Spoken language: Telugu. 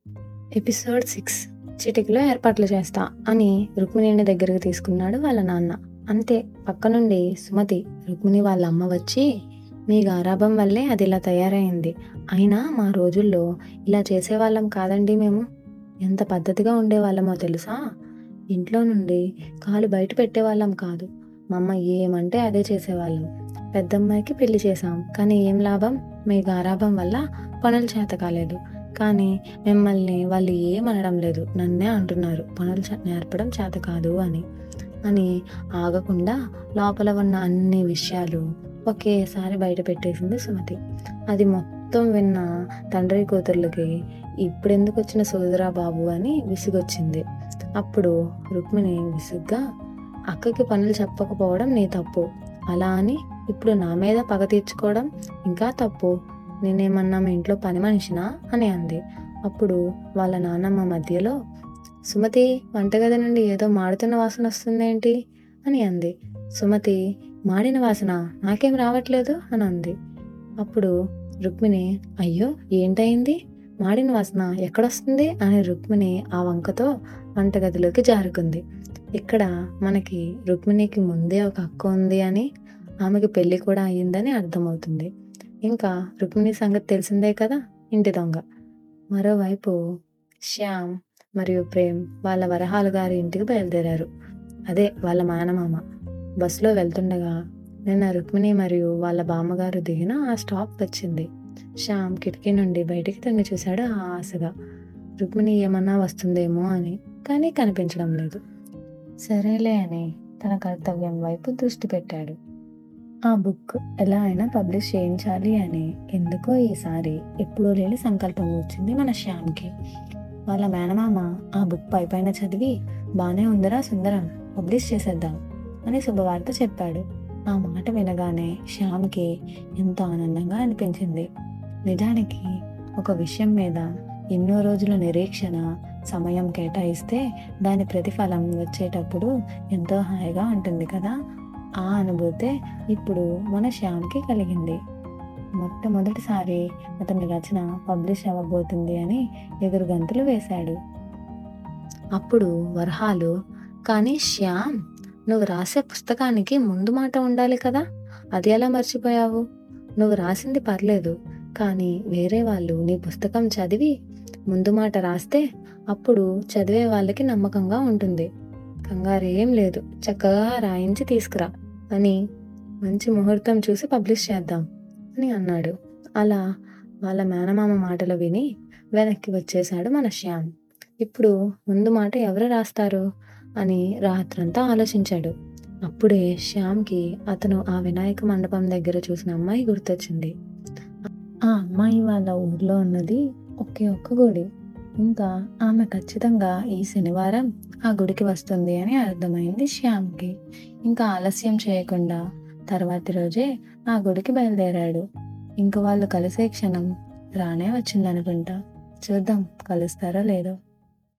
ఎపిసోడ్ సిక్స్ చిటికలో ఏర్పాట్లు చేస్తా అని రుక్మిణిని దగ్గరికి తీసుకున్నాడు వాళ్ళ నాన్న అంతే పక్క నుండి సుమతి రుక్మిణి వాళ్ళ అమ్మ వచ్చి మీ గారాభం వల్లే అది ఇలా తయారైంది అయినా మా రోజుల్లో ఇలా చేసేవాళ్ళం కాదండి మేము ఎంత పద్ధతిగా ఉండేవాళ్ళమో తెలుసా ఇంట్లో నుండి కాలు బయట పెట్టేవాళ్ళం కాదు మా అమ్మ ఏమంటే అదే చేసేవాళ్ళం పెద్దమ్మాయికి పెళ్లి చేశాం కానీ ఏం లాభం మీ గారాభం వల్ల పనులు చేత కాలేదు కానీ మిమ్మల్ని వాళ్ళు ఏమనడం లేదు నన్నే అంటున్నారు పనులు చే- నేర్పడం చేత కాదు అని అని ఆగకుండా లోపల ఉన్న అన్ని విషయాలు ఒకేసారి బయట పెట్టేసింది సుమతి అది మొత్తం విన్న తండ్రి కూతుర్లకి ఇప్పుడెందుకు వచ్చిన సోదరా బాబు అని విసుగొచ్చింది అప్పుడు రుక్మిణి విసుగ్గా అక్కకి పనులు చెప్పకపోవడం నీ తప్పు అలా అని ఇప్పుడు నా మీద పగ తీర్చుకోవడం ఇంకా తప్పు నేనేమన్నా మీ ఇంట్లో పని మనిషినా అని అంది అప్పుడు వాళ్ళ నాన్నమ్మ మధ్యలో సుమతి వంటగది నుండి ఏదో మాడుతున్న వాసన వస్తుందేంటి అని అంది సుమతి మాడిన వాసన నాకేం రావట్లేదు అని అంది అప్పుడు రుక్మిణి అయ్యో ఏంటయింది మాడిన వాసన ఎక్కడొస్తుంది అని రుక్మిణి ఆ వంకతో వంటగదిలోకి జారుకుంది ఇక్కడ మనకి రుక్మిణికి ముందే ఒక అక్క ఉంది అని ఆమెకి పెళ్లి కూడా అయ్యిందని అర్థమవుతుంది ఇంకా రుక్మిణి సంగతి తెలిసిందే కదా ఇంటి దొంగ మరోవైపు శ్యామ్ మరియు ప్రేమ్ వాళ్ళ వరహాలు గారి ఇంటికి బయలుదేరారు అదే వాళ్ళ మానమామ బస్సులో వెళ్తుండగా నిన్న రుక్మిణి మరియు వాళ్ళ బామ్మగారు దిగిన ఆ స్టాప్ వచ్చింది శ్యామ్ కిటికీ నుండి బయటికి తొంగి చూశాడు ఆ ఆశగా రుక్మిణి ఏమన్నా వస్తుందేమో అని కానీ కనిపించడం లేదు సరేలే అని తన కర్తవ్యం వైపు దృష్టి పెట్టాడు ఆ బుక్ ఎలా అయినా పబ్లిష్ చేయించాలి అని ఎందుకో ఈసారి ఎప్పుడూ లేని సంకల్పం వచ్చింది మన శ్యామ్కి వాళ్ళ మేనమామ ఆ బుక్ పై పైన చదివి బానే ఉందిరా సుందరం పబ్లిష్ చేసేద్దాం అని శుభవార్త చెప్పాడు ఆ మాట వినగానే శ్యామ్కి ఎంతో ఆనందంగా అనిపించింది నిజానికి ఒక విషయం మీద ఎన్నో రోజుల నిరీక్షణ సమయం కేటాయిస్తే దాని ప్రతిఫలం వచ్చేటప్పుడు ఎంతో హాయిగా ఉంటుంది కదా ఆ అనుభూతే ఇప్పుడు మన శ్యామ్కి కలిగింది మొట్టమొదటిసారి అతని రచన పబ్లిష్ అవ్వబోతుంది అని ఎదురు గంతులు వేశాడు అప్పుడు వరహాలు కానీ శ్యామ్ నువ్వు రాసే పుస్తకానికి ముందు మాట ఉండాలి కదా అది ఎలా మర్చిపోయావు నువ్వు రాసింది పర్లేదు కానీ వేరే వాళ్ళు నీ పుస్తకం చదివి ముందు మాట రాస్తే అప్పుడు చదివే వాళ్ళకి నమ్మకంగా ఉంటుంది కంగారేం లేదు చక్కగా రాయించి తీసుకురా అని మంచి ముహూర్తం చూసి పబ్లిష్ చేద్దాం అని అన్నాడు అలా వాళ్ళ మేనమామ మాటలు విని వెనక్కి వచ్చేశాడు మన శ్యామ్ ఇప్పుడు ముందు మాట ఎవరు రాస్తారు అని రాత్రంతా ఆలోచించాడు అప్పుడే శ్యామ్కి అతను ఆ వినాయక మండపం దగ్గర చూసిన అమ్మాయి గుర్తొచ్చింది ఆ అమ్మాయి వాళ్ళ ఊర్లో ఉన్నది ఒకే ఒక్క గుడి ఇంకా ఆమె ఖచ్చితంగా ఈ శనివారం ఆ గుడికి వస్తుంది అని అర్థమైంది శ్యామ్కి ఇంకా ఆలస్యం చేయకుండా తర్వాతి రోజే ఆ గుడికి బయలుదేరాడు ఇంక వాళ్ళు కలిసే క్షణం రానే వచ్చిందనుకుంటా చూద్దాం కలుస్తారో లేదో